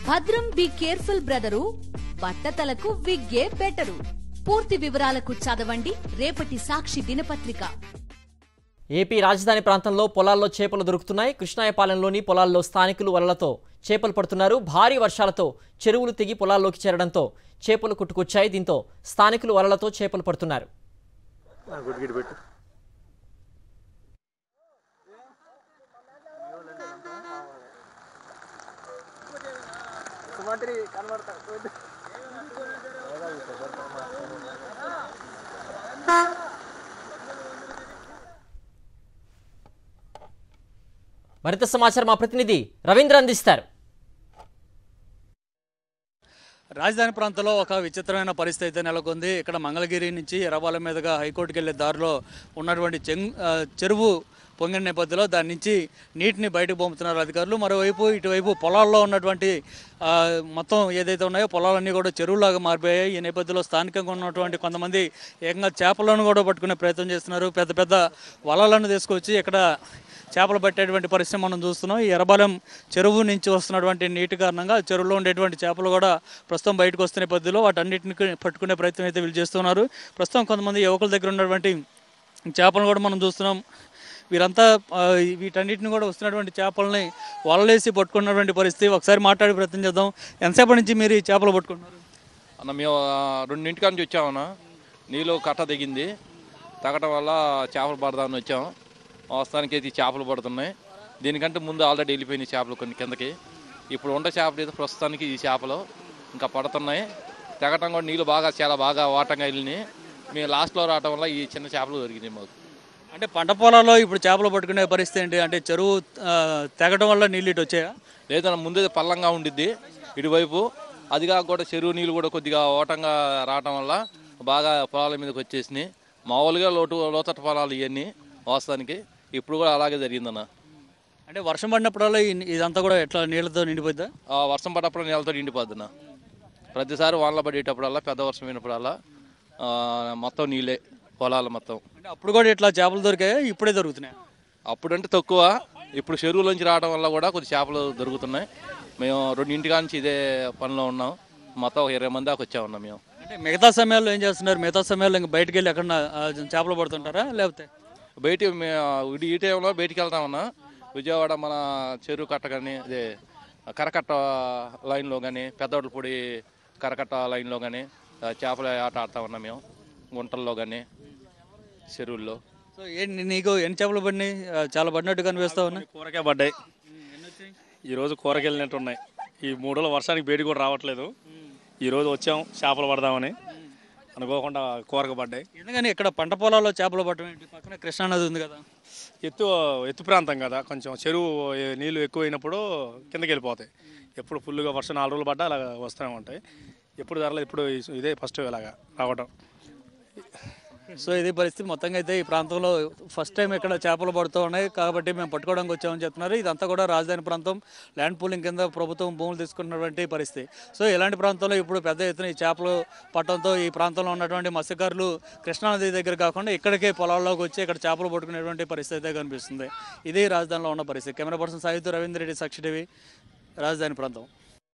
భద్రం be careful brother బట్టతలకు విగ్గే బెటరు పూర్తి వివరాలకు చదవండి రేపటి సాక్షి దినపత్రిక ఏపీ రాజధాని ప్రాంతంలో పొలాల్లో చేపలు దొరుకుతున్నాయి కృష్ణాయపాలెంలోని పొలాల్లో స్థానికులు వలలతో చేపలు పడుతున్నారు భారీ వర్షాలతో చెరువులు తెగి పొలాల్లోకి చేరడంతో చేపలు కుట్టుకొచ్చాయి దీంతో స్థానికులు వలలతో చేపలు పడుతున్నారు మరింత సమాచారం మా ప్రతినిధి రవీంద్ర అందిస్తారు రాజధాని ప్రాంతంలో ఒక విచిత్రమైన పరిస్థితి అయితే నెలకొంది ఇక్కడ మంగళగిరి నుంచి ఎర్రబాలెం మీదుగా హైకోర్టుకి వెళ్లే దారిలో ఉన్నటువంటి చెంగ్ ఆ, చెరువు పొంగిన నేపథ్యంలో దాని నుంచి నీటిని బయటకు పంపుతున్నారు అధికారులు మరోవైపు ఇటువైపు పొలాల్లో ఉన్నటువంటి ఆ, మొత్తం ఏదైతే ఉన్నాయో పొలాలన్నీ కూడా చెరువులాగా మారిపోయాయి ఈ నేపథ్యంలో స్థానికంగా ఉన్నటువంటి కొంతమంది ఏకంగా చేపలను కూడా పట్టుకునే ప్రయత్నం చేస్తున్నారు పెద్ద పెద్ద వలలను తీసుకొచ్చి ఇక్కడ చేపలు పట్టేటువంటి పరిస్థితి మనం చూస్తున్నాం ఈ ఎర్రబాలెం చెరువు నుంచి వస్తున్నటువంటి నీటి కారణంగా చెరువులో ఉండేటువంటి చేపలు కూడా ప్రస్తుతం బయటకు వస్తున్న పద్ధతిలో వాటన్నిటిని పట్టుకునే ప్రయత్నం అయితే వీళ్ళు చేస్తున్నారు ప్రస్తుతం కొంతమంది యువకుల దగ్గర ఉన్నటువంటి చేపలను కూడా మనం చూస్తున్నాం వీరంతా ఆ, వీటన్నిటిని కూడా వస్తున్నటువంటి చేపలని వలలేసి పట్టుకున్నటువంటి పరిస్థితి ఒకసారి మాట్లాడే ప్రయత్నం చేద్దాం ఎంతసేపటి నుంచి మీరు ఈ చేపలు పట్టుకున్నారు అన్న మేము ఆ, రెండింటికాడ నుంచి వచ్చామన్న నీళ్ళు కట్ట దిగింది తగ్గటం వల్ల చేపలు పడదామని వచ్చాం వస్తానికి అయితే ఈ చేపలు పడుతున్నాయి దీనికంటే ముందు ఆల్రెడీ వెళ్ళిపోయినాయి చేపలు కొన్ని కిందకి ఇప్పుడు ఉండే చేపలు అయితే ప్రస్తుతానికి ఈ చేపలు ఇంకా పడుతున్నాయి తెగటం కూడా నీళ్ళు బాగా చాలా బాగా వాటంగా వెళ్ళినాయి మేము లాస్ట్లో రావటం వల్ల ఈ చిన్న చేపలు దొరికినాయి మాకు అంటే పంట పొలాల్లో ఇప్పుడు చేపలు పట్టుకునే పరిస్థితి ఏంటి అంటే చెరువు ఆ, తెగడం వల్ల నీళ్ళు ఇటు వచ్చాయా లేదన్న ముందే పల్లంగా ఉండిద్ది ఇటువైపు అదిగా కూడా చెరువు నీళ్ళు కూడా కొద్దిగా ఓటంగా రావటం వల్ల బాగా పొలాల మీదకి వచ్చేసినాయి మామూలుగా లోటు లోతట్టు పొలాలు ఇవన్నీ వాస్తవానికి ఇప్పుడు కూడా అలాగే జరిగిందన్న అంటే వర్షం పడినప్పుడల్లా ఈ- ఇదంతా కూడా ఎట్లా నీళ్ళతో నిండిపోద్దా ఆ వర్షం పడ్డప్పుడు నీళ్ళతో నిండిపోద్దన్న ప్రతిసారి వానలో పడేటప్పుడల్లా పెద్ద వర్షం అయినప్పుడల్లా ఆ, మొత్తం నీళ్ళే పొలాలు మొత్తం అంటే అప్పుడు కూడా ఇట్లా చేపలు దొరికాయా ఇప్పుడే దొరుకుతున్నాయి అప్పుడంటే తక్కువ ఇప్పుడు చెరువులోంచి రావడం వల్ల కూడా కొద్ది చేపలు దొరుకుతున్నాయి మేము రెండింటికా నుంచి ఇదే పనిలో ఉన్నాం మొత్తం ఒక ఇరవై మంది దాకా వచ్చా ఉన్నాం మేము అంటే మిగతా సమయాల్లో ఏం చేస్తున్నారు మిగతా సమయాల్లో ఇంకా బయటకు వెళ్ళి ఎక్కడ చేపలు పడుతుంటారా లేకపోతే బయట మే- ఇటు ఈ టైంలో బయటికి వెళ్తామన్నా విజయవాడ మన చెరువు కట్ట కానీ అదే కరకట్ట లైన్లో కానీ పెద్దోడ్లపూడి కరకట్ట లైన్లో కానీ చేపల ఆట ఆడుతా ఉన్నాం మేము గుంటల్లో కానీ చెరువుల్లో సో ఏంటి నీకు ఎన్ని చేపలు పడినాయి ఆ, చాలా పడినట్టు కనిపిస్తా ఉన్నాయి కూరకే పడ్డాయి ఈరోజు కూరకి వెళ్ళినట్టు ఉన్నాయి ఈ మూడు రోజుల వర్షానికి వేడి కూడా రావట్లేదు ఈరోజు వచ్చాం చేపలు పడదామని అనుకోకుండా కూరకు పడ్డాయి ఎందుకని ఇక్కడ పంట పొలాల్లో చేపలు పట్టడం ఏంటి పక్కన కృష్ణానది ఉంది కదా ఎత్తు ఎత్తు ప్రాంతం కదా కొంచెం చెరువు ఏ- నీళ్లు ఎక్కువైనప్పుడు కిందకి వెళ్ళిపోతాయి ఎప్పుడు ఫుల్గా వర్షం నాలుగు రోజులు పడ్డా అలా వస్తూనే ఉంటాయి ఎప్పుడు ధరలు ఇప్పుడు ఇ- ఇదే ఫస్ట్ ఇలాగా రావడం సో ఇది పరిస్థితి మొత్తంగా అయితే ఈ ప్రాంతంలో ఫస్ట్ టైం ఇక్కడ చేపలు పడుతూ ఉన్నాయి కాబట్టి మేము పట్టుకోవడానికి వచ్చామని చెప్తున్నారు ఇదంతా కూడా రాజధాని ప్రాంతం ల్యాండ్ పూలింగ్ కింద ప్రభుత్వం భూములు తీసుకున్నటువంటి పరిస్థితి సో ఇలాంటి ప్రాంతంలో ఇప్పుడు పెద్ద ఎత్తున ఈ చేపలు పట్టడంతో ఈ ప్రాంతంలో ఉన్నటువంటి మత్స్యకారులు కృష్ణానది దగ్గర కాకుండా ఇక్కడికే పొలాల్లోకి వచ్చి ఇక్కడ చేపలు పట్టుకునేటువంటి పరిస్థితి అయితే కనిపిస్తుంది ఇది రాజధానిలో ఉన్న పరిస్థితి కెమెరా పర్సన్ సాహిత్య రవీంద్ర రెడ్డి సాక్షి టీవీ రాజధాని ప్రాంతం